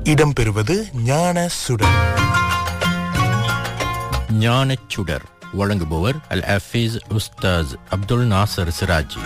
இடம்பெறுவது ஞான சுடர் ஞானச் சுடர் வழங்குபவர் அல் ஹஃபீஸ் உஸ்தாஸ் அப்துல் நாசர் சிராஜி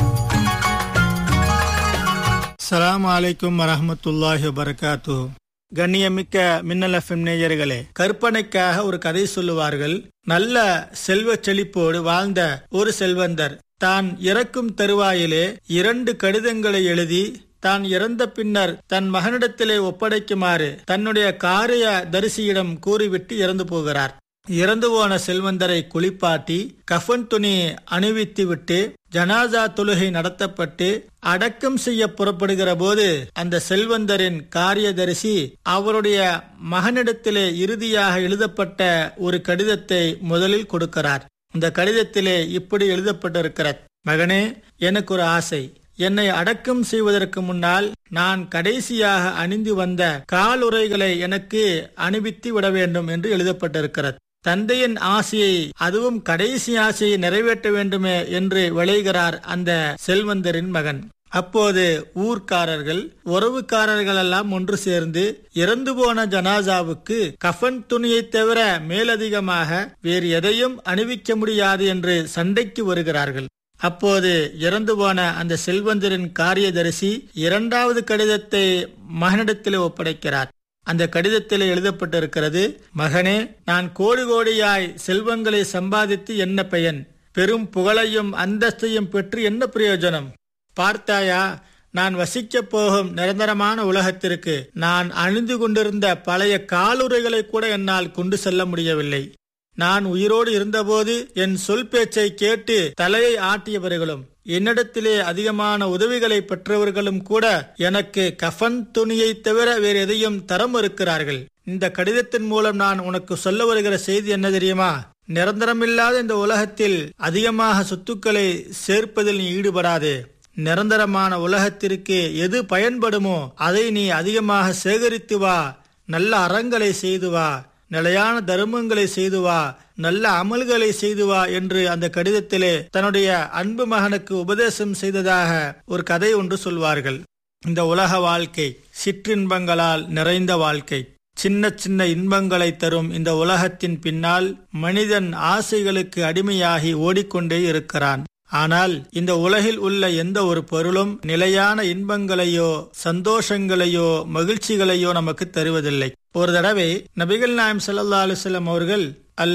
அஸ்ஸலாமு அலைக்கும் வரஹ்மத்துல்லாஹி வபரகாத்து கண்ணியமிக்க மின்னல் எஃப்எம் நேயர்களே கற்பனைக்காக ஒரு கதை சொல்லுவார்கள் நல்ல செல்வச் செழிப்போடு வாழ்ந்த ஒரு செல்வந்தர் தான் இறக்கும் தருவாயிலே இரண்டு கடிதங்களை எழுதி தான் இறந்த பின்னர் தன் மகனிடத்திலே ஒப்படைக்குமாறு தன்னுடைய காரிய தரிசியிடம் கூறிவிட்டு இறந்து போகிறார் இறந்து போன செல்வந்தரை குளிப்பாட்டி கஃன் துணி அணிவித்து விட்டு ஜனாசா தொழுகை நடத்தப்பட்டு அடக்கம் செய்ய புறப்படுகிற போது அந்த செல்வந்தரின் காரியதரிசி அவருடைய மகனிடத்திலே இறுதியாக எழுதப்பட்ட ஒரு கடிதத்தை முதலில் கொடுக்கிறார் இந்த கடிதத்திலே இப்படி எழுதப்பட்டிருக்கிறது மகனே எனக்கு ஒரு ஆசை என்னை அடக்கம் செய்வதற்கு முன்னால் நான் கடைசியாக அணிந்து வந்த காலுறைகளை எனக்கு அணிவித்து விட வேண்டும் என்று எழுதப்பட்டிருக்கிறது தந்தையின் ஆசையை அதுவும் கடைசி ஆசையை நிறைவேற்ற வேண்டுமே என்று விளைகிறார் அந்த செல்வந்தரின் மகன் அப்போது ஊர்க்காரர்கள் உறவுக்காரர்கள் எல்லாம் ஒன்று சேர்ந்து இறந்து போன ஜனாசாவுக்கு கஃன் துணியை தவிர மேலதிகமாக வேறு எதையும் அணிவிக்க முடியாது என்று சண்டைக்கு வருகிறார்கள் அப்போது இறந்து போன அந்த செல்வந்தரின் காரியதரிசி இரண்டாவது கடிதத்தை மகனிடத்தில் ஒப்படைக்கிறார் அந்த கடிதத்தில் எழுதப்பட்டிருக்கிறது மகனே நான் கோடி கோடியாய் செல்வங்களை சம்பாதித்து என்ன பயன் பெரும் புகழையும் அந்தஸ்தையும் பெற்று என்ன பிரயோஜனம் பார்த்தாயா நான் வசிக்கப் போகும் நிரந்தரமான உலகத்திற்கு நான் அணிந்து கொண்டிருந்த பழைய காலுறைகளை கூட என்னால் கொண்டு செல்ல முடியவில்லை நான் உயிரோடு இருந்தபோது என் சொல் பேச்சை கேட்டு தலையை ஆட்டியவர்களும் என்னிடத்திலே அதிகமான உதவிகளை பெற்றவர்களும் கூட எனக்கு கஃன் துணியை தவிர வேறு எதையும் தர மறுக்கிறார்கள் இந்த கடிதத்தின் மூலம் நான் உனக்கு சொல்ல வருகிற செய்தி என்ன தெரியுமா நிரந்தரமில்லாத இந்த உலகத்தில் அதிகமாக சொத்துக்களை சேர்ப்பதில் நீ ஈடுபடாதே நிரந்தரமான உலகத்திற்கு எது பயன்படுமோ அதை நீ அதிகமாக சேகரித்து வா நல்ல அறங்களை செய்து வா நிலையான தர்மங்களை செய்து வா நல்ல அமல்களை செய்து வா என்று அந்த கடிதத்திலே தன்னுடைய அன்பு மகனுக்கு உபதேசம் செய்ததாக ஒரு கதை ஒன்று சொல்வார்கள் இந்த உலக வாழ்க்கை சிற்றின்பங்களால் நிறைந்த வாழ்க்கை சின்ன சின்ன இன்பங்களை தரும் இந்த உலகத்தின் பின்னால் மனிதன் ஆசைகளுக்கு அடிமையாகி ஓடிக்கொண்டே இருக்கிறான் ஆனால் இந்த உலகில் உள்ள எந்த ஒரு பொருளும் நிலையான இன்பங்களையோ சந்தோஷங்களையோ மகிழ்ச்சிகளையோ நமக்கு தருவதில்லை ஒரு தடவை நபிகள் நாயம் சல்லா அலுவலம் அவர்கள்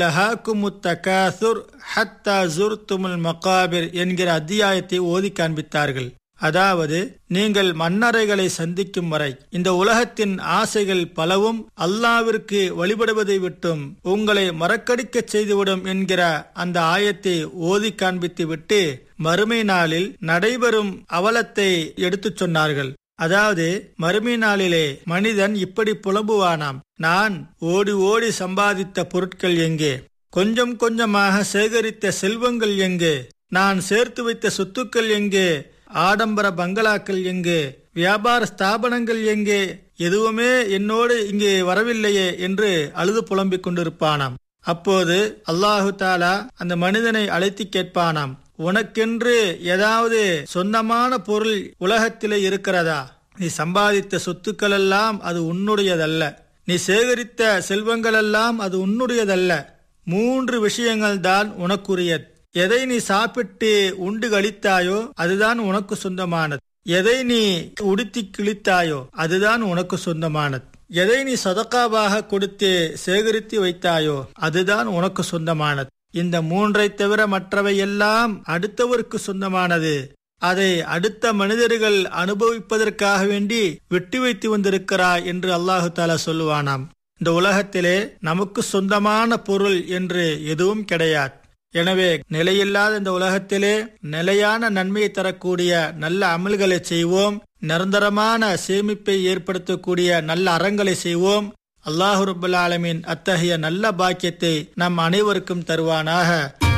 அல்லஹாக்குமுத்தகாசுர் ஹத்தா ஜுர்துமுல் மகாபிர் என்கிற அத்தியாயத்தை ஓதி காண்பித்தார்கள் அதாவது நீங்கள் மன்னரைகளை சந்திக்கும் வரை இந்த உலகத்தின் ஆசைகள் பலவும் அல்லாவிற்கு வழிபடுவதை விட்டும் உங்களை மறக்கடிக்கச் செய்துவிடும் என்கிற அந்த ஆயத்தை ஓதி காண்பித்து விட்டு மறுமை நாளில் நடைபெறும் அவலத்தை எடுத்துச் சொன்னார்கள் அதாவது மறுமை நாளிலே மனிதன் இப்படி புலம்புவானாம் நான் ஓடி ஓடி சம்பாதித்த பொருட்கள் எங்கே கொஞ்சம் கொஞ்சமாக சேகரித்த செல்வங்கள் எங்கே நான் சேர்த்து வைத்த சொத்துக்கள் எங்கே ஆடம்பர பங்களாக்கள் எங்கே வியாபார ஸ்தாபனங்கள் எங்கே எதுவுமே என்னோடு இங்கே வரவில்லையே என்று அழுது புலம்பிக் கொண்டிருப்பானாம் அப்போது அல்லாஹு தாலா அந்த மனிதனை அழைத்து கேட்பானாம் உனக்கென்று ஏதாவது சொந்தமான பொருள் உலகத்திலே இருக்கிறதா நீ சம்பாதித்த சொத்துக்கள் எல்லாம் அது உன்னுடையதல்ல நீ சேகரித்த செல்வங்கள் எல்லாம் அது உன்னுடையதல்ல மூன்று விஷயங்கள் தான் உனக்குரியது எதை நீ சாப்பிட்டு உண்டு கழித்தாயோ அதுதான் உனக்கு சொந்தமானது எதை நீ உடுத்தி கிழித்தாயோ அதுதான் உனக்கு சொந்தமானது எதை நீ சதக்காவாக கொடுத்து சேகரித்து வைத்தாயோ அதுதான் உனக்கு சொந்தமானது இந்த மூன்றை தவிர மற்றவை எல்லாம் அடுத்தவருக்கு சொந்தமானது அதை அடுத்த மனிதர்கள் அனுபவிப்பதற்காக வேண்டி வெட்டி வைத்து வந்திருக்கிறாய் என்று அல்லாஹு தாலா சொல்லுவானாம் இந்த உலகத்திலே நமக்கு சொந்தமான பொருள் என்று எதுவும் கிடையாது எனவே நிலையில்லாத இந்த உலகத்திலே நிலையான நன்மையை தரக்கூடிய நல்ல அமல்களை செய்வோம் நிரந்தரமான சேமிப்பை ஏற்படுத்தக்கூடிய நல்ல அறங்களை செய்வோம் அல்லாஹு ரபுல் ஆலமின் அத்தகைய நல்ல பாக்கியத்தை நம் அனைவருக்கும் தருவானாக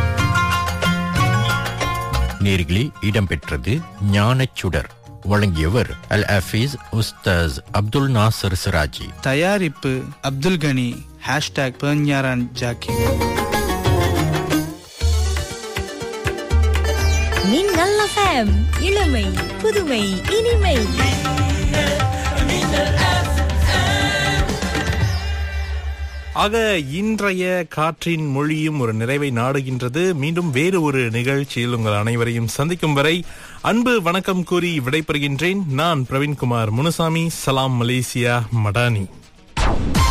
நேர்களே இடம்பெற்றது ஞானச் சுடர் வழங்கியவர் அல் ஹஃபீஸ் உஸ்தாஸ் அப்துல் நாசர் சிராஜி தயாரிப்பு அப்துல் கனி ஹேஷ்டாக் பெர்ஞாரான் ஜாக்கி மின்னல் எஃப்எம் இளமை புதுமை இனிமை ஆக இன்றைய காற்றின் மொழியும் ஒரு நிறைவை நாடுகின்றது மீண்டும் வேறு ஒரு நிகழ்ச்சியில் உங்கள் அனைவரையும் சந்திக்கும் வரை அன்பு வணக்கம் கூறி விடைபெறுகின்றேன் நான் பிரவீன்குமார் முனுசாமி சலாம் மலேசியா மடானி